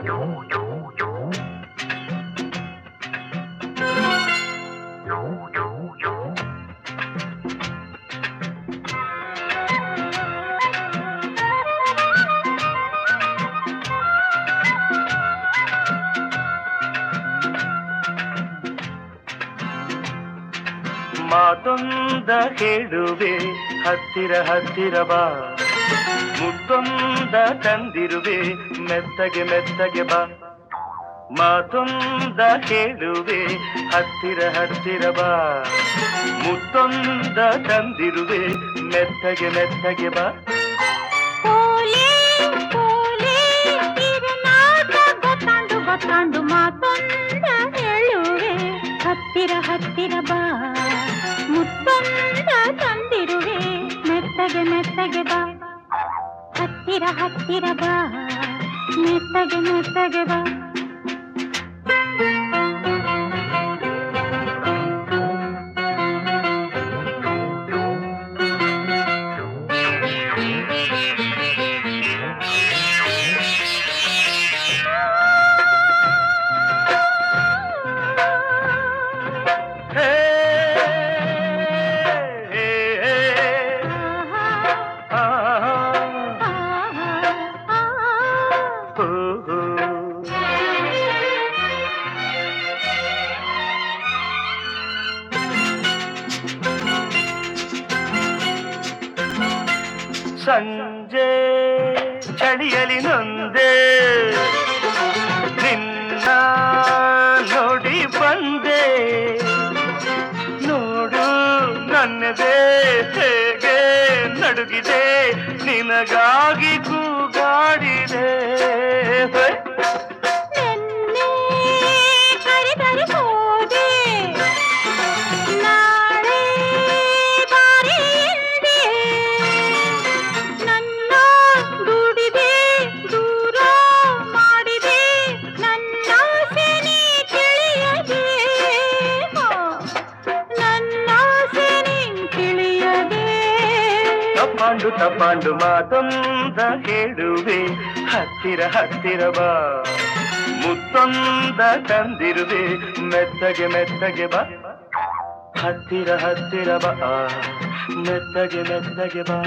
ಮಾತೊಂದ ಹೇಳುವೆ ಹತ್ತಿರ ಹತ್ತಿರ ಬಾ ಮುತ್ತೊಂದ ತಂದಿರುವೆ ಮೆತ್ತಗೆ ಮೆತ್ತಗೆ ಬಾ ಮಾತೊಂದ ಹೇಳುವೆ ಹತ್ತಿರ ಹತ್ತಿರ ಬಾ ಮುತ್ತೊಂದ ತಂದಿರುವೆ ಮೆತ್ತಗೆ ಮೆತ್ತಗೆ ಬಾ ಪೋಲೆ ಪೋಲೆ ಇರನಾಟ ಗೊತ್ತಾಂಡು ಗೊತ್ತಾಂಡು ಮಾತೊಂದ ಹೇಳುವೆ ಹತ್ತಿರ ಹತ್ತಿರ ಬಾ ಮುತ್ತೊಂದ ತಂದಿರುವೆ ಮೆತ್ತಗೆ ಮೆತ್ತಗೆ ಬಾ ಹತ್ತಿರ ಹತ್ತಿರ ಬಾ ಮೆತ್ತಗೆ ಮೆತ್ತಗೆ ಬಾ ಹೇ, ಹೇ, ಹೇ, ಆ, ಹೋ, ಹೋ. ಸಂಜೆ ಚಳಿಯಲಿ ನೊಂದೆ ನಿನ್ನ ನೋಡಿ ಬಂದೆ ನೋಡು ನನ್ನದೇ ಹೇಗೆ ನಡುಗಿದೆ ನಿನಗಾಗಿ ಕೂಗಾಡಿದೆ ಹೊಯ್. ನಿನ್ನೆ ಕರೆದರೆ ಹೋದೆ ನಾಳೆ ದಾರಿ ಎಂದೆ ನನ್ನ ದುಡಿದೆ ದೂರ ಮಾಡಿದೆ ನನ್ನ ಆಸೆ ನೀ ತಿಳಿಯದೆ ಹೋ, ನನ್ನ ಆಸೆ ನೀ ತಿಳಿಯದೆ ತಪ್ಪಾಂಡು ತಪ್ಪಾಂಡು ಮಾತೊಂದ ಹೇಳುವೆ ಹತ್ತಿರ ಹತ್ತಿರ ಬಾ ಮುತ್ತೊಂದ ತಂದಿರುವೆ ಮೆತ್ತಗೆ ಮೆತ್ತಗೆ ಬಾ ಹತ್ತಿರ ಹತ್ತಿರ ಬಾ ಮೆತ್ತಗೆ ಮೆತ್ತಗೆ ಬಾ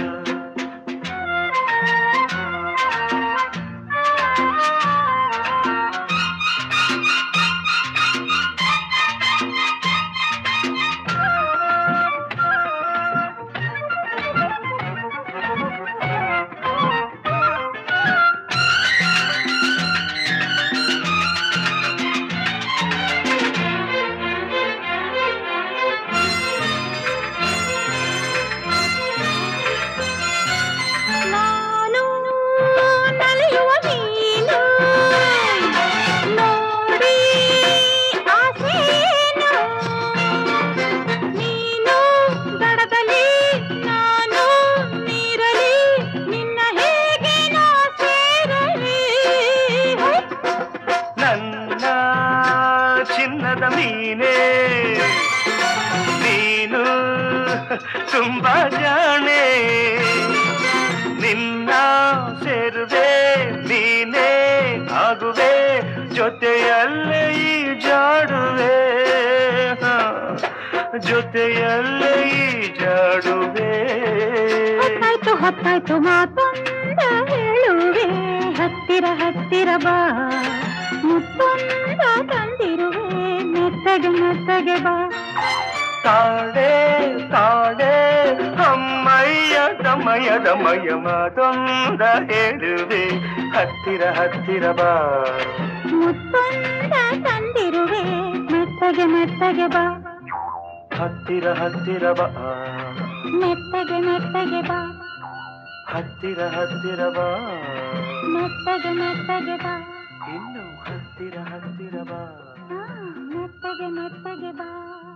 ನಾನು ನಲಿಯುವ ನೀನು ನೋಡಿ ಆಸೆಯೇನು ನೀನು ದಡದಲ್ಲಿ ನಾನು ನೀರಲಿ ನಿನ್ನ ಹೇಗೆ ನಾ ಸೇರಲಿ ನನ್ನ ಚಿನ್ನದ ಮೀನೇ ನೀನು ತುಂಬಾ ಜಾಣೆ ನಿನ್ನ ಸೇರುವೆ ನೀನೇ ಆಗುವೆ ಜೊತೆಯಲ್ಲೇ ಈ ಜಾಡುವೆ ಹ, ಜೊತೆಯಲ್ಲೇ ಈ ಜಾಡುವೆ ಹೊತ್ತಾಯ್ತು ಹೊತ್ತಾಯ್ತು ಮಾತೊಂದ ಹೇಳುವೆ ಹತ್ತಿರ ಹತ್ತಿರ ಬಾ ಮುತ್ತೊಂದ ತಂದಿರುವೆ ಮೆತ್ತಗೆ ಮೆತ್ತಗೆ ಬಾ ತಾಡೆ ತಾಡೆ ಅಮ್ಮಯ್ಯ ದಮಯ ದಮಯ ಮಾತೊಂದ ಹೇಳುವೆ ಹತ್ತಿರ ಹತ್ತಿರ ಬಾ ಮುತ್ತೊಂದ ತಂದಿರುವೆ ಮೆತ್ತಗೆ ಮೆತ್ತಗೆ ಬಾ ಹತ್ತಿರ ಹತ್ತಿರ ಬಾ ಮೆತ್ತಗೆ ಮೆತ್ತಗೆ ಬಾ ಹತ್ತಿರ ಹತ್ತಿರ ಬಾ ಮೆತ್ತಗೆ ಮೆತ್ತಗೆ ಬಾ ಇನ್ನು ಹತ್ತಿರ ಹತ್ತಿರ ಬಾ ಆ, ಮೆತ್ತಗೆ ಮೆತ್ತಗೆ ಬಾ